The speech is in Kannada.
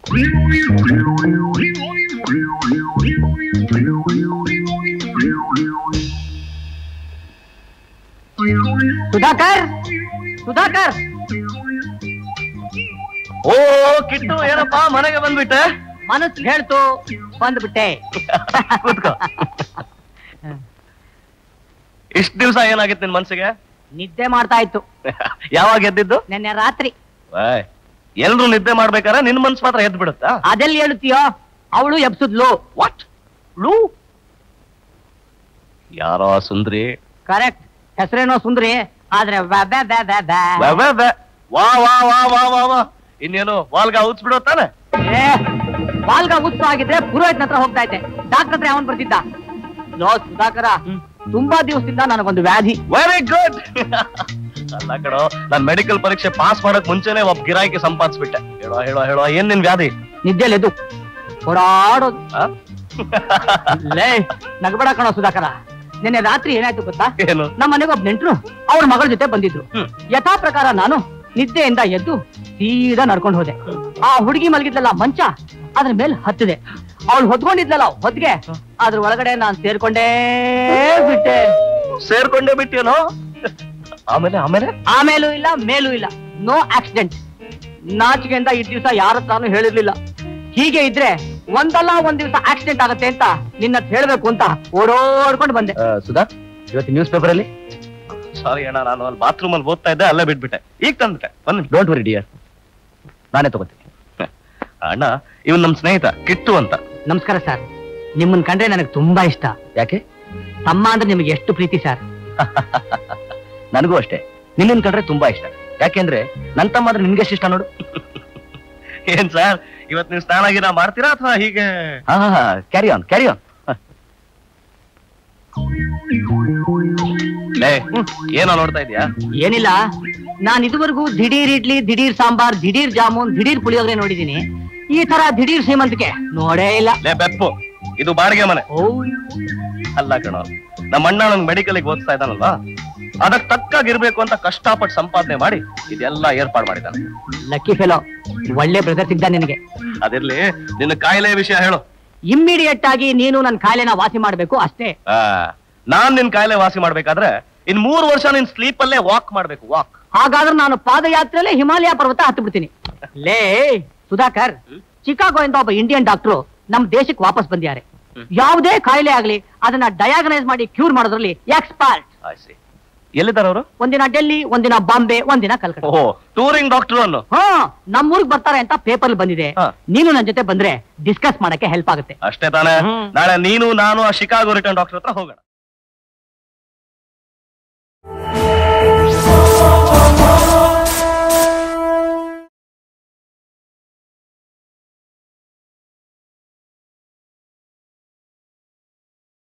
ಸುಧಾಕರ್ ಸುಧಾಕರ್ ಓ ಕಿಟ್ಟು ಏನಪ್ಪಾ ಮನೆಗೆ ಬಂದ್ಬಿಟ್ಟೆ ಮನಸ್ಸು ಹೇಳ್ತು ಬಂದ್ಬಿಟ್ಟೆ ಕೂತ್ಕೋ ಇಷ್ಟ ದಿವ್ಸ ಏನಾಗಿತ್ತು ನಿನ್ ಮನ್ಸಿಗೆ ನಿದ್ದೆ ಮಾಡ್ತಾ ಇತ್ತು ಯಾವಾಗ ಎದ್ದಿದ್ದು ನಿನ್ನೆ ರಾತ್ರಿ ವಾಯ್, ಎಲ್ರು ನಿದ್ದೆ ಮಾಡ್ಬೇಕಾದ್ರೆ ನಿನ್ ಮನ್ಸ್ ಮಾತ್ರ ಎದ್ ಬಿಡುತ್ತಾ ಅದೆಲ್ಲಿ ಹೇಳುತ್ತೀಯೋ ಅವಳು ಎಬ್ಸುದ್ಲು ವಾಟ್ ಲೂ ಯಾರೋ ಸುಂದ್ರಿ ಕರೆಕ್ಟ್ ಹೆಸರೇನೋ ಸುಂದ್ರಿ ಆದ್ರೆ ವ್ಯಾ ವ್ಯಾ ವ್ಯಾ ವ್ಯಾ ವ್ಯಾ. ವ್ಯಾ, ವ್ಯಾ, ವ್ಯಾ. ವಾ ವಾ ವಾ ವಾ ವಾ ವಾ ಇನ್ನೇನು ವಾಲ್ಗ ಉಚ್ಬಿಡೋ ತಾನೆ ಏ, ವಾಲ್ಗ ಉತ್ಸವ ಆಗಿದ್ರೆ ಪುರೋಹಿತನ ಹತ್ರ ಹೋಗ್ತಾ ಇದ್ದೆ ಡಾಕ್ಟರ್ ಹತ್ರ ಅವನ್ ಬರ್ತಿದ್ದ ಲೋ ಸುಧಾಕರ ತುಂಬಾ ದಿವಸದಿಂದ ನನಗೊಂದು ವ್ಯಾಧಿ ವೆರಿ ಗುಡ್ ಅಲ್ಲ ಕಣೋ ನಾನ್ ಮೆಡಿಕಲ್ ಪರೀಕ್ಷೆ ಪಾಸ್ ಮಾಡಕ್ ಮುಂಚೆನೆ ಒಬ್ಬ ಗಿರಾಕಿ ಸಂಪಾದಿಸ್ಬಿಟ್ಟೆ ಹೇಳೋ ಹೇಳೋ ಹೇಳೋ ಏನ್ ನಿನ್ ವ್ಯಾಧಿ ನಿದ್ದೆಲೆದು ಓಡಾಡೋದು ಆ? ಲೇ ನಗಬೇಡ ಕಣೋ ಸುಧಾಕರ ನಿನ್ನೆ ರಾತ್ರಿ ಏನಾಯ್ತು ಗೊತ್ತಾ ಏನು ನಮ್ಮ ಮನೆಗೆ ಒಬ್ಬ ನೆಂಟ್ರು ಅವ್ರ ಮಗಳ ಜೊತೆ ಬಂದಿದ್ರು ಹ್ಮ್. ಯಥಾ ಪ್ರಕಾರ ನಾನು ನಿದ್ದೆಯಿಂದ ಎದ್ದು ಸೀದಾ ನಡ್ಕೊಂಡು ಹೋದೆ ಆ ಹುಡುಗಿ ಮಲಗಿದ್ಲಲ್ಲ ಮಂಚ ಅದ್ರ ಮೇಲೆ ಹತ್ತಿದೆ ಅವಳು ಹೊದ್ಕೊಂಡಿದ್ಲಲ್ಲ ಹೊದ್ಗೆ ಅದ್ರ ಒಳಗಡೆ ನಾನ್ ಸೇರ್ಕೊಂಡೇ ಬಿಟ್ಟೆ ಸೇರ್ಕೊಂಡೇ ಬಿಟ್ಟಿಯೇನೋ ಆಮೇಲೆ ಆಮೇಲೆ ಆಮೇಲೂ ಇಲ್ಲ ಮೇಲೂ ಇಲ್ಲ ನೋ ಆಕ್ಸಿಡೆಂಟ್ ನಾಚಿಕೆಯಿಂದ ಈ ದಿವಸ ಯಾರ ಹತ್ರನೂ ಹೇಳಿರ್ಲಿಲ್ಲ ಹೀಗೆ ಇದ್ರೆ ಒಂದಲ್ಲ ಒಂದ್ ದಿವಸ ಆಕ್ಸಿಡೆಂಟ್ ಆಗತ್ತೆ ಅಂತ ನಿನ್ನ ಹತ್ರ ಹೇಳ್ಬೇಕು ಅಂತ ಓಡೋಡ್ಕೊಂಡು ಬಂದೆ ಸುಧಾ ಇವತ್ತು ನ್ಯೂಸ್ ಪೇಪರ್ ಅಲ್ಲಿ ಸಾರಿ ಅಣ್ಣ ನಾನು ಅಲ್ಲಿ ಬಾತ್ರೂಮ್ ಅಲ್ಲಿ ಓದ್ತಾ ಇದ್ದೆ ಅಲ್ಲೇ ಬಿಟ್ಬಿಟ್ಟೆ ಈಗ ತಂದ್ಬಿಟ್ಟೆ ಬನ್ನಿ ಡೋಂಟ್ ವರಿ ಡಿಯರ್ ನಾನೇ ತಗೋತೀನಿ ಅಣ್ಣ ಇವನ್ ನಮ್ ಸ್ನೇಹಿತ ಕಿಟ್ಟು ಅಂತ ನಮಸ್ಕಾರ ಸರ್ ನಿಮ್ಮನ್ ಕಂಡ್ರೆ ನನಗೆ ತುಂಬಾ ಇಷ್ಟ ಯಾಕೆ ತಮ್ಮ ಅಂದ್ರೆ ನಿಮಗೆ ಎಷ್ಟು ಪ್ರೀತಿ ಸರ್ ನನಗೂ ಅಷ್ಟೇ ನಿನ್ನನ್ ಕಂಡ್ರೆ ತುಂಬಾ ಇಷ್ಟ ಯಾಕೆಂದ್ರೆ ನನ್ ತಮ್ಮ ಅಂದ್ರೆ ನಿನ್ಗೆ ಇಷ್ಟ ನೋಡು ಏನ್ ಸರ್ ಇವತ್ ನೀವು ಸ್ನಾನ ಗಿನ ಮಾಡ್ತೀರಾ ಅಥವಾ ಹೀಗೆ ಕ್ಯಾರಿ ಆನ್ ಕ್ಯಾರಿ ಆನ್ ಏನೋ ನೋಡ್ತಾ ಇದೀಯಾ ಏನಿಲ್ಲ ನಾನ್ ಇದುವರೆಗೂ ದಿಢೀರ್ ಇಡ್ಲಿ ದಿಢೀರ್ ಸಾಂಬಾರ್ ದಿಢೀರ್ ಜಾಮೂನ್ ದಿಢೀರ್ ಪುಳಿಯೋಗರೆ ನೋಡಿದೀನಿ ಈ ತರ ದಿಢೀರ್ ಶ್ರೀಮಂತಿಕೆ ನೋಡೇ ಇಲ್ಲ ಲೇ ಬೆಪ್ಪು ಇದು ಬಾಡಿಗೆ ಮನೆ ಓ ಅಲ್ಲ ಕಣೋ ನಮ್ಮ ಅಣ್ಣ ನಂಗ್ ಮೆಡಿಕಲ್ ಓದಿಸ್ತಾ ಇದ್ದಾನಲ್ವಾ ಅದಕ್ ತಕ್ಕಾಗಿರ್ಬೇಕು ಅಂತ ಕಷ್ಟಪಟ್ಟು ಸಂಪಾದನೆ ಮಾಡಿ ಇದೆಲ್ಲ ಏರ್ಪಾಡು ಮಾಡಿದ್ದಾನೆ ಲಕ್ಕಿ ಫೆಲೋ ಒಳ್ಳೆ ಬ್ರದರ್ ಸಿಗ್ದ ನಿನಗೆ ಅದಿರ್ಲಿ ನಿನ್ನ ಕಾಯಿಲೆ ವಿಷಯ ಹೇಳು ಇಮ್ಮಿಡಿಯೇಟ್ ಆಗಿ ನೀನು ನನ್ನ ಕಾಯಿಲೆನ ವಾಸಿ ಮಾಡ್ಬೇಕು ಅಷ್ಟೇ ಆ, ನಾನ್ ನಿನ್ ಕಾಯಿಲೆ ವಾಸಿ ಮಾಡ್ಬೇಕಾದ್ರೆ ಇನ್ ಮೂರು ವರ್ಷ ನಿನ್ ಸ್ಲೀಪ್ ಅಲ್ಲೇ ವಾಕ್ ಮಾಡ್ಬೇಕು ವಾಕ್ ಹಾಗಾದ್ರೆ ನಾನು ಪಾದಯಾತ್ರೆಯಲ್ಲೇ ಹಿಮಾಲಯ ಪರ್ವತ ಹತ್ತು ಬಿಡ್ತೀನಿ ಲೇ ಸುಧಾಕರ್ ಚಿಕಾಗೋಯಿಂದ ಒಬ್ಬ ಇಂಡಿಯನ್ ಡಾಕ್ಟ್ರು ನಮ್ ದೇಶಕ್ಕೆ ವಾಪಸ್ ಬಂದಿದ್ದಾರೆ ಯಾವುದೇ ಕಾಯಿಲೆ ಆಗ್ಲಿ ಅದನ್ನ ಡಯಾಗ್ನೈಸ್ ಮಾಡಿ ಕ್ಯೂರ್ ಮಾಡೋದ್ರಲ್ಲಿ ಎಕ್ಸ್ಪರ್ಟ್ ಆಯ್ಸಿ ಎಲ್ಲಿದ್ದಾರೆ ಅವರು ಒಂದಿನ ಡೆಲ್ಲಿ ಒಂದಿನ ಬಾಂಬೆ ಒಂದಿನ ಕಲ್ಕಟ್ಟ ಓಹೋ ಟೂರಿಂಗ್ ಡಾಕ್ಟರ್ ಅನ್ನು ಹಾ ನಮ್ಮೂರ್ಗ್ ಬರ್ತಾರೆ ಅಂತ ಪೇಪರ್ ಬಂದಿದೆ ಹಾ. ನೀನು ನನ್ ಜೊತೆ ಬಂದ್ರೆ ಡಿಸ್ಕಸ್ ಮಾಡಕ್ಕೆ ಹೆಲ್ಪ್ ಆಗುತ್ತೆ ಅಷ್ಟೇ ತಾನೇ ಹ್ಮ್. ನಾಳೆ ನೀನು ನಾನು ಆ ಶಿಕಾಗೋ ರಿಟರ್ನ್ ಡಾಕ್ಟರ್ ಹತ್ರ ಹೋಗೋಣ